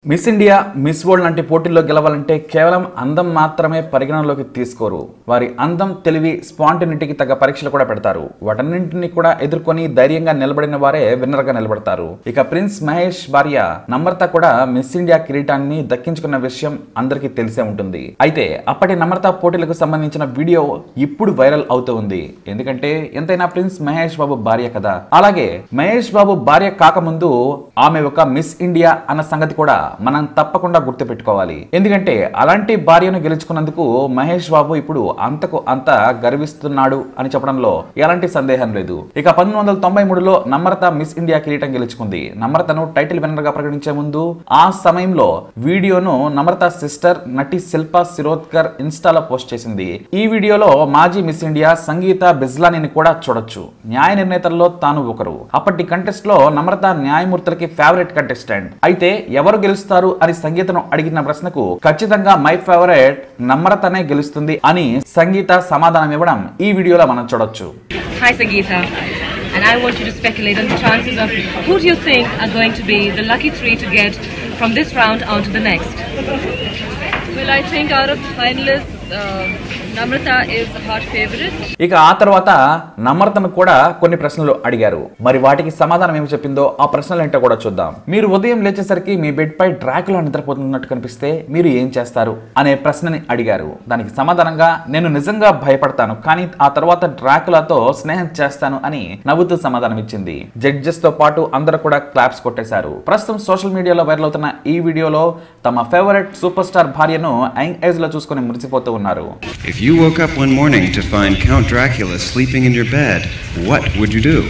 Miss India miss world లాంటి పోటీల్లో గెలవాలంటే కేవలం అందం మాత్రమే పరిగణనలోకి తీసుకోరు వారి అందం తెలివి స్పాంటినిటీకి తగ్గ పరీక్షలు కూడా పెడతారు వాటన్నింటినీ కూడా ఎదుర్కొని ధైర్యంగా నిలబడిన వారే విన్నర్ గా నిలబడతారు ఇక ప్రిన్స్ మహేష్ భార్య నమ్రత కూడా మిస్ ఇండియా కిరీటాన్ని దక్కించుకున్న విషయం అందరికీ తెలిసే ఉంటుంది అయితే అప్పటి నమ్రత పోటీలకు సంబంధించిన వీడియో ఇప్పుడు వైరల్ అవుతూ ఉంది ఎందుకంటే ఎంతైనా ప్రిన్స్ మహేష్ బాబు భార్య కదా అలాగే మహేష్ బాబు భార్య కాకముందు ఆమె ఒక మిస్ ఇండియా అన్న సంగతి కూడా మనం తప్పకుండా గుర్తుపెట్టుకోవాలి ఎందుకంటే అలాంటి భార్యను గెలుచుకున్నందుకు మహేష్ బాబు ఇప్పుడు అంతకు అంత గర్విస్తున్నాడు అని చెప్పడంలో ఎలాంటి సందేహం లేదు ఇక పంతొమ్మిది వందల తొంభై మూడులో నమ్రత మిస్ ఇండియా కిరీటం గెలుచుకుంది నమ్రతను టైటిల్ విన్నర్ గా ప్రకటించే ముందు ఆ సమయంలో వీడియోను నమ్రత సిస్టర్ నటి శిల్పా శిరోద్కర్ ఇన్స్టాలో పోస్ట్ చేసింది ఈ వీడియోలో మాజీ మిస్ ఇండియా సంగీత బిజ్లానిని కూడా చూడొచ్చు న్యాయ నిర్ణేతల్లో తాను ఒకరు అప్పటి కంటెస్ట్ లో నమ్రత న్యాయమూర్తులకి ఫేవరెట్ కంటెస్టెంట్ అయితే ఎవరు గెలుస్తారు అని సంగీతను అడిగిన ప్రశ్నకు ఖచ్చితంగా మై ఫేవరెట్ నమ్రతనే గెలుస్తుంది అని సంగీత సమాధానం ఇవ్వడం ఈ వీడియోలో మనం చూడొచ్చు Hi, Sangeeta. And I want you to speculate on the chances of who do you think are going to be the lucky three to get from this round on to the next? Well, I think out of the finalists, uh, Namrata is a hot favorite. ఇక ఆ తర్వాత నమ్రతను కూడా కొన్ని ప్రశ్నలు అడిగారు మరి వాటికి సమాధానం ఏమి చెప్పిందో ఆ ప్రశ్నలు ఏంటో కూడా చూద్దాం మీరు ఉదయం లేచేసరికి మీ బెడ్ పై డ్రాకులా నిద్రపోతున్నట్టు కనిపిస్తే మీరు ఏం చేస్తారు అనే ప్రశ్నని అడిగారు దానికి సమాధానంగా నేను నిజంగా భయపడతాను కానీ ఆ తర్వాత డ్రాకులాతో స్నేహం చేస్తాను అని నవ్వుతూ సమాధానం ఇచ్చింది జడ్జెస్ తో పాటు అందరూ కూడా క్లాప్స్ కొట్టేశారు ప్రస్తుతం సోషల్ మీడియాలో వైరల్ అవుతున్న ఈ వీడియోలో తమ ఫేవరెట్ సూపర్ స్టార్ భార్యను యంగ్ ఏజ్ లో చూసుకొని మురిసిపోతూ ఉన్నారు If you woke up one morning to find Count Dracula sleeping in your bed, what would you do?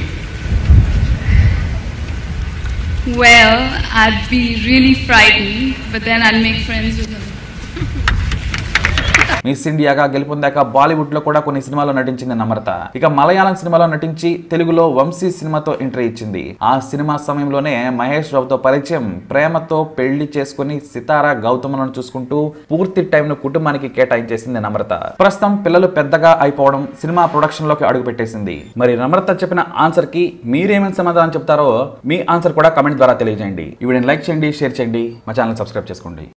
Well, I'd be really frightened, but then I'll make friends with him. Miss ఇండియాగా గెలుపొందాక Bollywood లో కూడా కొన్ని సినిమాల్లో నటించింది నమ్రత ఇక మలయాళం సినిమాలో నటించి తెలుగులో వంశీ సినిమాతో ఎంట్రీ ఇచ్చింది ఆ సినిమా సమయంలోనే మహేష్ బాబుతో పరిచయం ప్రేమతో పెళ్లి చేసుకుని సితారా గౌతములను చూసుకుంటూ పూర్తి టైం ను కుటుంబానికి కేటాయించేసింది నమ్రత ప్రస్తుతం పిల్లలు పెద్దగా అయిపోవడం సినిమా ప్రొడక్షన్ లోకి అడుగు పెట్టేసింది మరి నమ్రత చెప్పిన ఆన్సర్ కి మీరేమేమి సమాధానం చెప్తారో మీ ఆన్సర్ కూడా కమెంట్ ద్వారా తెలియజేయండి ఈ వీడియోని లైక్ చేయండి షేర్ చేయండి మా ఛానల్ సబ్స్క్రైబ్ చేసుకోండి